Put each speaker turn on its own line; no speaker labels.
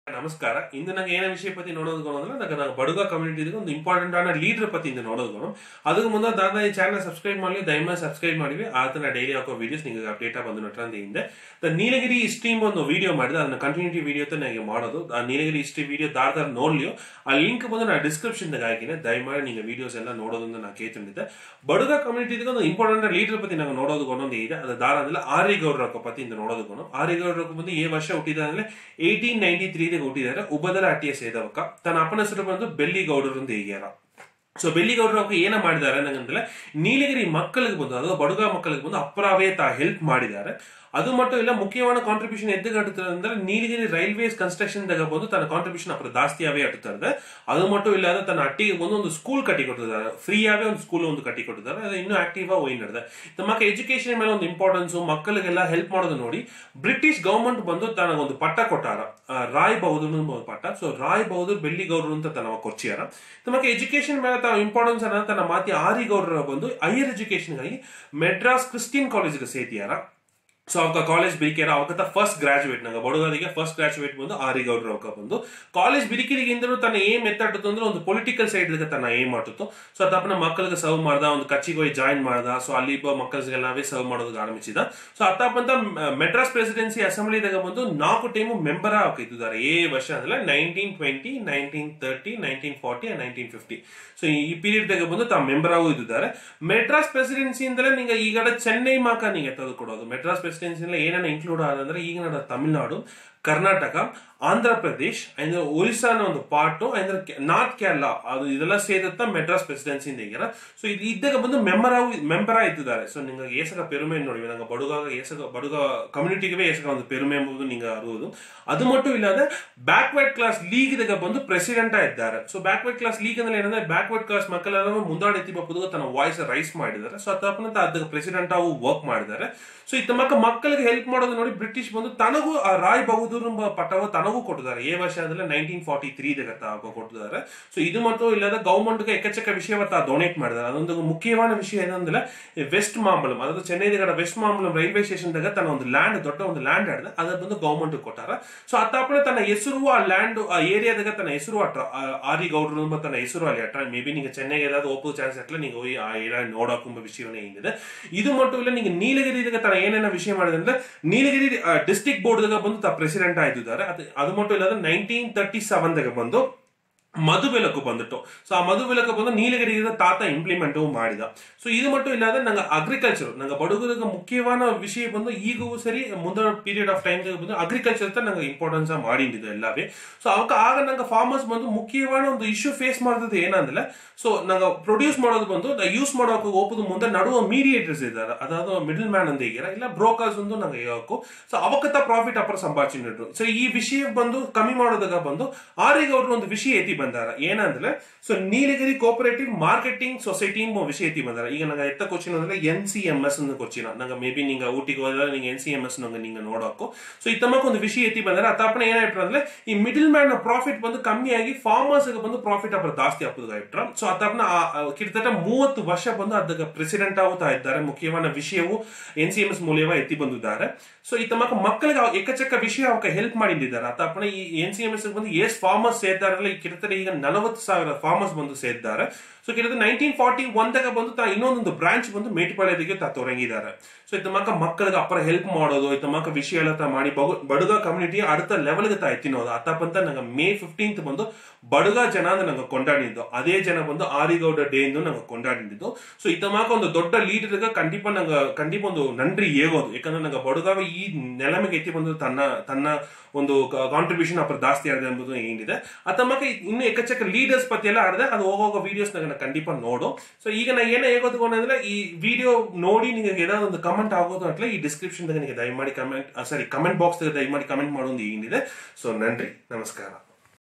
ನಮಸ್ಕಾರ ಇಂದು ನಂಗೆ ಏನ ವಿಷಯ ಪத்தி ನೋಡೋದು ಅಂದ್ರೆ ನಂಗೆ ನಾವು ಬಡುಗ ಕಮ್ಯುನಿಟಿ ಒಂದು ಇಂಪಾರ್ಟೆಂಟ್ ಆன ಲೀಡರ್ ಪத்தி ಇಂದು ನೋಡೋದು ಅದಕ್ಕೆ ಮುಂದೆ ದಾದ ಈ ಚಾನಲ್ ಸಬ್ಸ್ಕ್ರೈಬ್ ಮಾಡಿ ದಯಮಾಡಿ ಸಬ್ಸ್ಕ್ರೈಬ್ ಮಾಡಿವಿ ಆತನ ಡೈಲಿ ಹಾಕೋ ವಿಡಿಯೋಸ್ ನಿಮಗೆ ಅಪ್ಡೇಟ್ ಬಂದು ನಟ್ರಂದ ಹಿಂದೆ ದ ನೀಲಗಿರಿ ಸ್ಟ್ರೀಮ್ ಒಂದು ವಿಡಿಯೋ ಮಾಡಿದೆ ಅದನ್ನ ಕಂಟಿನ್ಯೂಟಿ ವಿಡಿಯೋ ನನಗೆ ಮಾಡೋದು ಆ ನೀಲಗಿರಿ ಹಿಸ್ಟ್ರಿ ವಿಡಿಯೋ ದಾರ ದಾರ ನೋಡ್ಲಿಯೋ ಆ ಲಿಂಕ್ ಬಂದು ನಾನು ಡಿಸ್ಕ್ರಿಪ್ಷನ್ ಹಾಕಿನೆ ದಯಮಾಡಿ ನೀವು ವಿಡಿಯೋಸ್ ಎಲ್ಲ ನೋಡೋದನ್ನ ನಾ ಕೇಳ್ತಿದ್ದೆ ಬಡುಗ ಕಮ್ಯುನಿಟಿ ಒಂದು ಇಂಪಾರ್ಟೆಂಟ್ ಲೀಡರ್ ಪத்தி ನಂಗೆ ನೋಡೋದು ಒಂದೊಂದು ಇದೆ ಅದು ದಾರ ಅಂದ್ರೆ ಆರಿ ಗೌಡ್ರ ಪத்தி ಇಂದ ನೋಡೋದು ಆರಿ ಗೌಡ್ರ ಬಂದು ಏ ವರ್ಷ ಹುಟ್ಟಿದ ಅಂದ್ರೆ ಏಯ್ಟೀನ್ ನೈನ್ಟಿ ತ್ರೀ ಹುಟ್ಟಿದ್ದಾರೆ ಉಬದಲ ಅಟ್ಟಿಯ ಸೇದವಕ ತನ್ನ ಅಪ್ಪನ ಹೆಸರು ಬಂದು ಬೆಲ್ಲಿ ಗೌಡರು ಅಂತ ಹೀಗ್ಯಾರ ಸೊ ಬೆಲ್ಲಿಗೌಡರು ಅವ್ರು ಏನ ಮಾಡಿದ್ದಾರೆ ನಂಗಂದ್ರೆ ನೀಲಗಿರಿ ಮಕ್ಕಳಿಗೆ ಬಂದು ಅದು ಬಡುಗ ಮಕ್ಕಳಿಗೆ ಬಂದು ಅಪ್ರಾವೇ ತಾ ಹೆಲ್ಪ್ ಮಾಡಿದ್ದಾರೆ ಅದು மட்டும் ಇಲ್ಲ ಮುಖ್ಯವಾದ ಕಾಂಟ್ರಿಬ್ಯೂಷನ್ ಎದ್ದು ಕಟ್ಟುತ್ತದೆ ಅಂದ್ರೆ ನೀಲಗಿರಿ ರೈಲ್ವೇಸ್ ಕನ್ಸ್ಟ್ರಕ್ಷನ್ ದಾಗ ಬಂದು ತನ್ನ ಕಾಂಟ್ರಿಬ್ಯೂಷನ್ ಅಪ್ರ ಜಾಸ್ತಿಯಾವೇ ಅಟ್ಟುತ್ತದೆ ಅದು மட்டும் ಇಲ್ಲದ ತನ್ನ ಅಟ್ಟಿಗೆ ಬಂದು ಒಂದು ಸ್ಕೂಲ್ ಕಟ್ಟಿ ಕೊಟ್ಟಿದ್ದಾರೆ ಫ್ರೀಯಾವೇ ಒಂದು ಸ್ಕೂಲ್ ಒಂದು ಕಟ್ಟಿ ಕೊಟ್ಟಿದ್ದಾರೆ ಅದು ಇನ್ನೂ ಆಕ್ಟಿವ್ ಆಗಿ ನಡೆದ ತಮ್ಮಕ್ಕ ಎಜುಕೇಶನ್ ಮೇಲೆ ಒಂದು ಇಂಪಾರ್ಟೆನ್ಸ್ ಮಕ್ಕಳಿಗೆಲ್ಲ ಹೆಲ್ಪ್ ಮಾಡೋದು ನೋಡಿ ಬ್ರಿಟಿಷ್ ಗವರ್ಮೆಂಟ್ ಬಂದು ತನಗೆ ಒಂದು ಪಟ್ಟ ಕೊಟ್ಟಾರ ಆ, ರಾಯ್ ಬಹದ್ದೂರ್ ಅನ್ನೋ ಒಂದು ಪಟ್ಟ ಸೊ ರಾಯ್ ಬಹದ್ದೂರ್ ಬೆಳ್ಳಿ ಗೌಡ್ರು ಅಂತ ತನ್ನ ಕೊಚ್ಚಿಯಾರ ತಮ್ಮಕ್ಕ ಎಜುಕೇಶನ್ ಮೇಲೆ ತಾವು ಇಂಪಾರ್ಟೆನ್ಸ್ ಅನ್ನ ತನ್ನ ಮಾತಿ ಆರಿ ಗೌಡ್ರ ಬಂದು ಹೈಯರ್ ಎಜುಕೇಶನ್ಗಾಗಿ ಮೆಡ್ರಾಸ್ ಕ್ರಿಸ್ಟಿಯನ್ ಕಾಲೇಜ್ಗೆ ಸೇತಿಯಾರ ಸೊ ಅವಕ್ಕ ಕಾಲೇಜ್ ಬಿರಿಕೆರ ಅವಕ್ಕ ಫಸ್ಟ್ ಗ್ರಾಜುಯೇಟ್ ನಂಗೆ ಬಡಗರಿಗೆ ಫಸ್ಟ್ ಗ್ರಾಜುಯೇಟ್ ಬಂದು ಆರಿ ಗೌಡ್ರ ಅವಕ್ಕ ಬಂದು ಕಾಲೇಜ್ ಬಿರಿಕಿರಿಗಿಂದಲೂ ತನ್ನ ಏಮ್ ಎತ್ತಾಟತ್ತು ಅಂದ್ರೆ ಒಂದು ಪೊಲಿಟಿಕಲ್ ಸೈಡ್ ತನ್ನ ಏಮ್ ಆಟಿತ್ತು ಸೊ ತಪ್ಪನ ಮಕ್ಕಳಿಗೆ ಸರ್ವ್ ಮಾಡ್ದ ಒಂದು ಕಚ್ಚಿಗೆ ಹೋಗಿ ಜಾಯಿನ್ ಮಾಡ್ದ ಸೊ ಅಲ್ಲಿ ಮಕ್ಕಳಿಗೆಲ್ಲವೇ ಸರ್ವ್ ಮಾಡೋದಕ್ಕೆ ಆರಂಭಿಸಿದ ಸೊ ಅತ್ತಪ್ಪಂತ ಮೆಡ್ರಾಸ್ ಪ್ರೆಸಿಡೆನ್ಸಿ ಅಸೆಂಬ್ಲಿದಾಗ ಬಂದು ನಾಲ್ಕು ಟೈಮು ಮೆಂಬರ್ ಆಗಿದ್ದಾರೆ ಏ ವರ್ಷ ಅಂದ್ರೆ nineteen twenty nineteen thirty nineteen forty nineteen fifty so ಈ ಪೀರಿಯಡ್ ದಾಗ ಬಂದು ತಾವು ಮೆಂಬರ್ ಆಗೂ ಇದ್ದಾರೆ ಮೆಡ್ರಾಸ್ ಪ್ರೆಸಿಡೆನ್ಸಿ ಇಂದಲೇ ನಿಂಗೆ ಈಗ ಚೆನ್ನೈ ಮಾಕ ನಿಂಗೆ ತೆಗೆದುಕೊಡೋದು ಮೆಡ್ರಾಸ್ ಪ್ರೆಸಿಡೆನ್ಸಿ ಏನೇನ ಇನ್ಕ್ಲೂಡ್ ಆದಂದ್ರೆ ಈಗ ನಡ ತಮಿಳ್ನಾಡು ಕರ್ನಾಟಕ ಆಂಧ್ರ ಪ್ರದೇಶ್ ಅಂಡ್ ಒರಿಸ್ಸಾನ ಒಂದು ಪಾರ್ಟ್ ಅಂಡ್ ನಾರ್ತ್ ಕೇರಳ ಅದು ಇದೆಲ್ಲ ಸೇರುತ್ತಾ ಮೆಡ್ರಾಸ್ ಪ್ರೆಸಿಡೆನ್ಸಿ ಇಂದ ಸೊ ಇದು ಇದ್ದಾಗ ಬಂದು ಮೆಂಬರ್ ಮೆಂಬರ್ ಆಯ್ತಿದ್ದಾರೆ ಸೊ ನಿಂಗೆ ಏಸಕ ಪೆರುಮೆ ನೋಡಿ ನಂಗೆ ಬಡುಗ ಏಸಕ ಬಡುಗ ಕಮ್ಯುನಿಟಿಗೆ ಏಸಕ ಒಂದು ಪೆರುಮೆ ಎಂಬುದು ನಿಂಗೆ ಅರುವುದು ಅದು ಮಟ್ಟು ಇಲ್ಲದೆ ಬ್ಯಾಕ್ವರ್ಡ್ ಕ್ಲಾಸ್ ಲೀಗ್ ದಾಗ ಬಂದು ಪ್ರೆಸಿಡೆಂಟ್ ಇದ್ದಾರೆ ಸೊ ಬ್ಯಾಕ್ವರ್ಡ್ ಕ್ಲಾಸ್ ಲೀಗ್ ಅಂದ್ರೆ ಏನಂದ್ರೆ ಬ್ಯಾಕ್ವರ್ಡ್ ಕ್ಲಾಸ್ ಮಕ್ಕಳೆಲ್ಲ ಮುಂದಾಡಿ ಬಪ್ಪುದು ತನ್ನ ವಾಯ್ಸ್ ರೈಸ್ ಮಾಡಿದ್ದಾರೆ ಸೊ ತಪ್ಪನಂತ ಅದಕ್ಕೆ ಪ್ರೆಸಿಡೆಂಟ್ ಆಗಿ ವರ್ಕ್ ಮಾಡಿದ್ದಾರೆ ಸೊ ಈ ತಮ್ಮ ಮಕ್ಕಳಿಗೆ ಹೆಲ್ಪ್ ಮಾಡೋದು ನೋಡಿ ಬ್ರಿಟಿಷ್ ಬಂದು ತನಗೂ ಆ ರಾಯ್ ಬಹದ್ದೂರ್ ಎಂಬ ಪಟ್ಟವ ತನಗೂ ಕೊಟ್ಟಿದ್ದಾರೆ ಏ ವರ್ಷ ಅಂದ್ರೆ ನೈನ್ಟೀನ್ ಫಾರ್ಟಿ ತ್ರೀ ಕೊಟ್ಟಿದ್ದಾರೆ ಸೊ ಇದು ಮತ್ತು ಇಲ್ಲದ ಗೌರ್ಮೆಂಟ್ಗೆ ಎಕ್ಕಚಕ್ಕ ವಿಷಯವತ್ತ ಡೊನೇಟ್ ಮಾಡಿದ್ದಾರೆ ಅದೊಂದು ಮುಖ್ಯವಾದ ವಿಷಯ ಏನಂದ್ರೆ ವೆಸ್ಟ್ ಮಾಂಬಲಂ ಅதாவது ಚೆನ್ನೈದಾಗ ವೆಸ್ಟ್ ಮಾಂಬಲಂ ರೈಲ್ವೆ ಸ್ಟೇಷನ್ ದಾಗ ತನ್ನ ಒಂದು ಲ್ಯಾಂಡ್ ದೊಡ್ಡ ಒಂದು ಲ್ಯಾಂಡ್ ಆಡಿದೆ ಅದ ಬಂದು ಗೌರ್ಮೆಂಟ್ ಕೊಟ್ಟಾರ ಸೊ ಅತ್ತಾಪನ ತನ್ನ ಹೆಸರು ಆ ಲ್ಯಾಂಡ್ ಆ ಏರಿಯಾದಾಗ ತನ್ನ ಹೆಸರು ಅಟ್ರ ಆರಿ ಗೌಡ್ರು ಎಂಬ ತನ್ನ ಹೆಸರು ಅಲ್ಲಿ ಅಟ್ರ ಮೇ ಬಿ ನಿಂಗೆ ಚೆನ್ನೈಗೆ ಏದಾದ್ರು ಓಪೋ ಚಾನ್ಸ್ ಅಟ್ಲ ನೀವು ಹೋಗಿ ಆ ಏರಿಯಾ ನೋಡೋಕೆಂಬ ವಿಷಯವೇ ಏನಿದೆ ಇದು மட்டும் ಇಲ್ಲ ನಿಂಗೆ ನೀಲಗಿರಿದಾಗ ತನ್ನ ಏನೇನ ವಿಷಯ ಮಾಡಿದೆ ಅಂದ್ರೆ ನೀಲಗಿರಿ ಡಿಸ್ಟ್ರಿಕ್ಟ್ ಬೋರ್ಡ್ ದಾಗ ಬಂದು ತಾ ಪ್ರೆಸಿಡೆಂಟ್ ಆಯ್ತಿದ್ದಾರೆ ಅದು ಅದು மட்டும் ಇಲ್ಲದ ನೈನ್ಟೀನ್ ತರ್ಟಿ ಸೆವೆನ್ ದಾಗ ಬಂದು ಮಧು ಬೆಳಕು ಬಂದಿತ್ತು ಸೊ ಆ ಮಧು ಬೆಳಕು ಬಂದು ನೀಲಗಿರಿಯಿಂದ ತಾತ ಇಂಪ್ಲಿಮೆಂಟ್ ಮಾಡಿದ ಸೊ ಇದು ಮಟ್ಟು ಇಲ್ಲಾದ್ರೆ ನಂಗೆ ಅಗ್ರಿಕಲ್ಚರ್ ನಂಗೆ ಬಡಗರಿಗೆ ಮುಖ್ಯವಾದ ವಿಷಯ ಬಂದು ಈಗೂ ಸರಿ ಮುಂದಿನ ಪೀರಿಯಡ್ ಆಫ್ ಟೈಮ್ ಬಂದು ಅಗ್ರಿಕಲ್ಚರ್ ನಂಗೆ ಇಂಪಾರ್ಟೆನ್ಸ್ ಮಾಡಿದ್ದು ಎಲ್ಲವೇ ಸೊ ಅವಕ್ಕೆ ಆಗ ನಂಗೆ ಫಾರ್ಮರ್ಸ್ ಬಂದು ಮುಖ್ಯವಾದ ಒಂದು ಇಶ್ಯೂ ಫೇಸ್ ಮಾಡಿದ್ದು ಏನಂದ್ರೆ ಸೊ ನಂಗೆ ಪ್ರೊಡ್ಯೂಸ್ ಮಾಡೋದು ಬಂದು ಯೂಸ್ ಮಾಡೋಕೆ ಹೋಗೋದು ಮುಂದೆ ನಡುವ ಮೀಡಿಯೇಟರ್ಸ್ ಇದ್ದಾರೆ ಅದಾದ ಮಿಡಲ್ ಮ್ಯಾನ್ ಅಂತ ಹೀಗಿರ ಇಲ್ಲ ಬ್ರೋಕರ್ಸ್ ಒಂದು ನಂಗೆ ಹೇಳಬೇಕು ಸೊ ಅವಕ್ಕತ್ತ ಪ್ರಾಫಿಟ್ ಅಪರ ಸಂಪಾದಿಸಿದ್ರು ಸೊ ಈ ವಿಷಯ ಬಂದು ಕಮ್ಮಿ ಮಾಡೋದಾಗ ಬಂದು ಆರಿಗೆ ಅವರು ಒಂದು ವಿಷಯ ಎತ್ತಿ ಬಂದಾರ ಏನಂದ್ರೆ so Nilgiri cooperative marketing society ಎಂಬ ವಿಷಯ ಎತ್ತಿ ಬಂದಾರ ಈಗ ನಂಗೆ ಎತ್ತ ಕೊಚ್ಚಿನ ಅಂದ್ರೆ ಎನ್ ಸಿ ಎಂ ಎಸ್ ಅನ್ನು ಕೊಚ್ಚಿನ ನಂಗೆ ಮೇ ಬಿ ನಿಂಗೆ ಊಟಿಗೆ ಹೋದ್ರೆ ನಿಂಗೆ ಎನ್ ಸಿ ಎಂ ಎಸ್ ನಂಗೆ ನಿಂಗೆ ನೋಡೋಕು ಸೊ ಈ ತಮ್ಮಕ್ಕೆ ಒಂದು ವಿಷಯ ಎತ್ತಿ ಬಂದಾರ ಅತ್ತಾಪನ ಏನಾಯ್ತು ಅಂದ್ರೆ ಈ ಮಿಡಲ್ ಮ್ಯಾನ್ ಪ್ರಾಫಿಟ್ ಬಂದು ಕಮ್ಮಿ ಆಗಿ ಫಾರ್ಮರ್ಸ್ ಬಂದು ಪ್ರಾಫಿಟ್ ಅಪರ ಜಾಸ್ತಿ ಹಾಕೋದಾಯ್ತು ಸೊ ಅತ್ತಾಪನ ಕಿರ್ತಟ ಮೂವತ್ತು ವರ್ಷ ಬಂದು ಅದಕ್ಕೆ ಪ್ರೆಸಿಡೆಂಟ್ ಆಗುತ್ತಾ ಇದ್ದಾರೆ ಮುಖ್ಯವಾದ ವಿಷಯವು ಎನ್ ಸಿ ಎಂ ಎಸ್ ಮೂಲವ ಎತ್ತಿ ಬಂದಿದ್ದಾರೆ ಸೊ ಈ ತಮ್ಮ ಮಕ್ಕಳಿಗೆ ಎಕ್ಕಚಕ್ಕ ವಿಷಯ ಅವಕ್ಕೆ ಹೆಲ್ಪ್ ಮಾಡಿದ್ದಾರೆ ಅತ್ತಾಪನ ಈ ಎನ್ ಸಿ ಎಂ ಎಸ್ ಬಂದು ಎಸ್ ಫಾರ್ಮರ್ಸ್ ಸೇರ್ತಾರಲ್ಲ ಈ ಕಿರ್ತಟ ಈಗ ನಲವತ್ತು ಸಾವಿರ ಫಾರ್ಮರ್ಸ್ ಬಂದು ಸೇರಿದ್ದಾರೆ ಸೊ ಕಿರದ ನೈನ್ಟೀನ್ ಫಾರ್ಟಿ ಒಂದಾಗ ಬಂದು ತಾ ಇನ್ನೊಂದೊಂದು ಬ್ರಾಂಚ್ ಬಂದು ಮೇಟಿಪಾಳ್ಯದಿಗೆ ತಾ ತೊರಂಗಿದ್ದಾರೆ ಸೊ ಈ ತಮ್ಮಕ್ಕ ಮಕ್ಕಳಿಗೆ ಅಪ್ಪರ ಹೆಲ್ಪ್ ಮಾಡೋದು ಈ ತಮ್ಮಕ್ಕ ವಿಷಯ ಎಲ್ಲ ತಾ ಮಾಡಿ ಬಗು- ಬಡುಗ ಕಮ್ಯುನಿಟಿ அடுத்த ಲೆವೆಲ್ಗೆ ತಾ ಎತ್ತಿನೋದು ಅತ್ತಪ್ಪಂತ ನಂಗೆ ಮೇ ಫಿಫ್ಟೀನ್ತ್ ಬಂದು ಬಡುಗ ಜನ ಅಂತ ನಂಗೆ ಕೊಂಡಾಡಿದ್ದು ಅದೇ ಜನ ಬಂದು ಆರಿಗೌಡ ಡೇ ಎಂದು ನಂಗೆ ಕೊಂಡಾಡಿದ್ದು ಸೊ ಈ ತಮ್ಮಕ್ಕ ಒಂದು ದೊಡ್ಡ ಲೀಡರ್ ಕಂಡಿಪ ನಂಗೆ ಕಂಡಿಪ ಒಂದು ನನ್ರಿ ಹೇಗೋದು ಯಾಕಂದ್ರೆ ನಂಗೆ ಬಡುಗಾವ ಈ ನೆಲಮೆಗೆ ಎತ್ತಿ ಬಂದು ತನ್ನ ತನ್ನ ಒಂದು ಕಾಂಟ್ರಿಬ್ಯೂಷನ್ ಅಪ್ರ ಜಾಸ್ತಿ ಆಗಿದೆ ಎಂಬುದು ಏನಿದೆ ಆ ತಮ್ಮಕ್ಕ ಇನ್ನು ಎಕ್ಕಚಕ್ಕ ಲೀಡರ್ಸ್ ಪತಿ ಎಲ್ಲ ಆಡಿದೆ ಅದು ಹೋಗೋಗ ವಿಡಿಯೋಸ್ ನಂಗೆ ಖಂಡಿಪ ನೋಡು ಸೊ ಈಗ ನಾ ಏನ ಹೇಗೋದು ಅಂದ್ರೆ ಈ ವಿಡಿಯೋ ನೋಡಿ ನಿಮಗೆ ಏನಾದ್ರು ಒಂದು ಕಮೆಂಟ್ ಆಗೋದು ಅಟ್ಲ ಈ ಡಿಸ್ಕ್ರಿಪ್ಷನ್ ನಿಮಗೆ ದಯಮಾಡಿ ಕಮೆಂಟ್ ಸಾರಿ ಕಮೆಂಟ್ ಬಾಕ್ಸ್ ದಯಮಾಡಿ ಕಮೆಂಟ್ ಮಾಡೋದು ಏನಿದೆ ಸೊ ನನ್ರಿ ನಮಸ್ಕಾರ